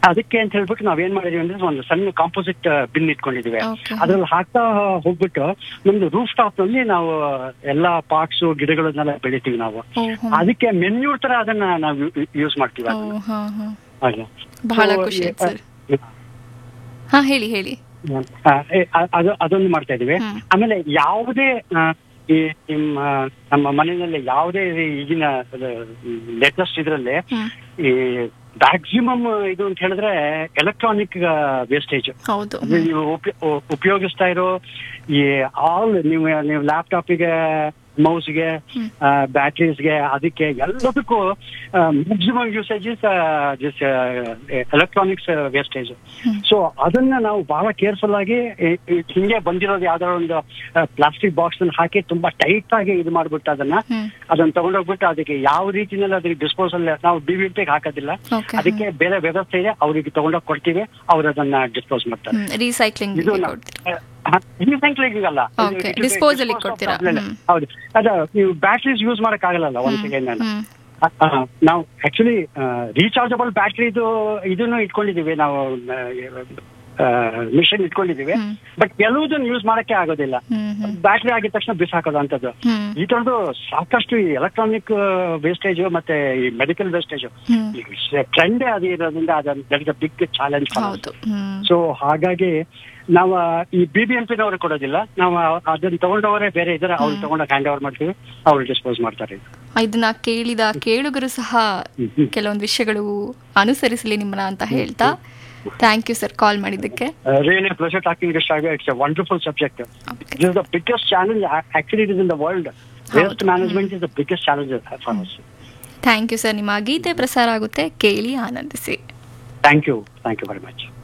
ಅದಕ್ಕೆ ಅಂತ ಹೇಳ್ಬಿಟ್ಟು ನಾವ್ ಏನ್ ಮಾಡಿದೀವಿ ಅಂದ್ರೆ ಒಂದು ಸಣ್ಣ ಕಾಂಪೋಸಿಟ್ ಬಿನ್ ಇಟ್ಕೊಂಡಿದೀವಿ Okay. ಅದ್ರಲ್ಲಿ ಹಾಕ್ತಾ ಹೋಗ್ಬಿಟ್ಟು ನಮ್ದು ರೂಫ್ ಟಾಪ್ ನಲ್ಲಿ ನಾವು ಎಲ್ಲಾ ಪಾರ್ಟ್ಸ್ ಗಿಡಗಳನ್ನೆಲ್ಲ ಬೆಳಿತೀವಿ ನಾವು ಓ, ಹ್ಮ್. ಅದಕ್ಕೆ ಮೆನ್ಯೂರ್ ತರ ಅದನ್ನ ನಾವು ಯೂಸ್ ಮಾಡ್ತೀವಿ ಓ, ಅದನ್ನ. ಹಾ, ಹಾ. ಹಾಗೆ. ಬಹಳ So, ಖುಷಿ ಆಯ್ತು ಸರ್ ಆ, ಹಾ ಹೇಳಿ ಹೇಳಿ ಆ, ಏ, ಅ- ಅದು ಅದೊಂದು ಮಾಡ್ತಾ ಇದೀವಿ ಹ್ಮ್. ಆಮೇಲೆ ಯಾವುದೇ ಆ, ಈ ನಿಮ್ಮ ನಮ್ಮ ಮನೆಯಲ್ಲಿ ಯಾವುದೇ ಈಗಿನ ಲೇಟೆಸ್ಟ್ ಇದ್ರಲ್ಲಿ ಹ್ಮ್. ಈ ಮ್ಯಾಕ್ಸಿಮಮ್ ಇದು ಅಂತ ಹೇಳಿದ್ರೆ ಎಲೆಕ್ಟ್ರಾನಿಕ್ ವೇಸ್ಟೇಜ್ ಹೌದು ನೀವು ಉಪ- ಉ- ಉಪಯೋಗಿಸ್ತಾ ಇರೋ ಈ ಆಲ್ ನೀವು ನೀವು ಲ್ಯಾಪ್ಟಾಪಿಗೆ ಮೌಸ್ಗೆ ಹ್ಮ್. ಬ್ಯಾಟ್ರೀಸ್ಗೆ ಅದಕ್ಕೆ ಎಲ್ಲದಕ್ಕೂ maximum usage is this electronics wastage hmm. So ಅದನ್ನ ನಾವು ಬಹಳ ಕೇರ್ಫುಲ್ ಆಗಿ ಈ- ಈ ಹಿಂಗೆ ಬಂದಿರೋದು ಯಾವ್ದಾರ ಒಂದು ಪ್ಲಾಸ್ಟಿಕ್ ಬಾಕ್ಸ್ ಹಾಕಿ ತುಂಬಾ ಟೈಟ್ ಆಗಿ ಇದು ಮಾಡ್ಬಿಟ್ಟು ಅದನ್ನ ಹ್ಮ್. ಅದನ್ನ ತಗೊಂಡೋಗ್ಬಿಟ್ಟು ಅದಕ್ಕೆ ಯಾವ ರೀತಿನಲ್ಲಿ ಅದಕ್ಕೆ ಡಿಸ್ಪೋಸಲ್ ನಾವು ಡಿ ವಿ ಹಾಕೋದಿಲ್ಲ Okay. ಅದಕ್ಕೆ ಬೇರೆ ವ್ಯವಸ್ಥೆ ಇದೆ ಅವ್ರಿಗೆ ತಗೊಂಡೋಗಿ ಕೊಡ್ತೀವಿ ಅವ್ರು ಅದನ್ನ ಡಿಸ್ಪೋಸ್ ಮಾಡ್ತಾರೆ ಹ್ಮ್ ರೀಸೈಕ್ಲಿಂಗ್ ಇದು ಕೊಡ್ತೀರಾ ರೀಸೈಕ್ಲಿಂಗ್ ಅಲ್ಲ ಇದು- Okay, ಇದು disposal ಗೆ dispose of ಕೊಡ್ತೀರಾ? problem. ಹ್ಮ್. ಹೌದು ಅದ ನೀವು ಬ್ಯಾಟ್ರೀಸ್ ಯೂಸ್ ಮಾಡಕ್ ಆಗಲ್ಲ ಒಂದ್ ಸೆಕೆಂಡ್ ಹ್ಮ್ ನಾವು ಆಕ್ಚುಲಿ ರೀಚಾರ್ಜಬಲ್ ಬ್ಯಾಟ್ರಿದು ಇದನ್ನು ಇಟ್ಕೊಂಡಿದೀವಿ ನಾವು ಮಿಷನ್ ಇಟ್ಕೊಂಡಿದೀವಿ ಹ್ಮ್. ಬಟ್ ಕೆಲವುದನ್ನು ಯೂಸ್ ಮಾಡಕ್ಕೆ ಆಗೋದಿಲ್ಲ ಹ್ಮ್ ಹ್ಮ್ ಬ್ಯಾಟ್ರಿ ಆಗಿದ ತಕ್ಷಣ ಬಿಸಾಕೋದು ಅಂತದ್ದು ಹ್ಮ್ ಈ ತರದ್ದು ಸಾಕಷ್ಟು ಈ ಎಲೆಕ್ಟ್ರಾನಿಕ್ ವೇಸ್ಟೇಜ್ ಮತ್ತೆ ಈ ಮೆಡಿಕಲ್ ವೇಸ್ಟೇಜ್ ಹ್ಮ್ ಟ್ರೆಂಡ್ ಅದು ಇರೋದ್ರಿಂದ ಅದನ್ನ ಬಿಗ್ ಚಾಲೆಂಜ್ ಹೌದು ಹ್ಮ್ ಸೊ ಹಾಗಾಗಿ ನಾವು ಈ ಬಿ ಬಿ ಎಂ ಪಿನವರು ಕೊಡೋದಿಲ್ಲ ನಾವು ಅದನ್ನ ತಗೊಂಡವರೇ ಬೇರೆ ಇದ್ದಾರೆ ಅವ್ರು ತಗೊಂಡಾಗ ಹ್ಯಾಂಡ್ ಓವರ್ ಮಾಡ್ತೀವಿ ಅವ್ರು ಡಿಸ್ಪೋಸ್ ಮಾಡ್ತಾರೆ ಇದನ್ನ ಕೇಳಿದ ಕೇಳುಗರು ಸಹ ಕೆಲವೊಂದು ವಿಷಯಗಳು ಅನುಸರಿಸಲಿ ನಿಮ್ಮನ್ನ ಅಂತ ಹೇಳ್ತಾ ಥ್ಯಾಂಕ್ ಯು ಸರ್ ಕಾಲ್ ಮಾಡಿದ್ದಕ್ಕೆ really pleasure talking this it's a wonderful subject this is the biggest challenge actually it is in the world waste management is the biggest challenge for us thank you sir ನಿಮ್ಮ ಗೀತೆ ಪ್ರಸಾರ ಆಗುತ್ತೆ ಕೇಳಿ ಆನಂದಿಸಿ thank you thank you very much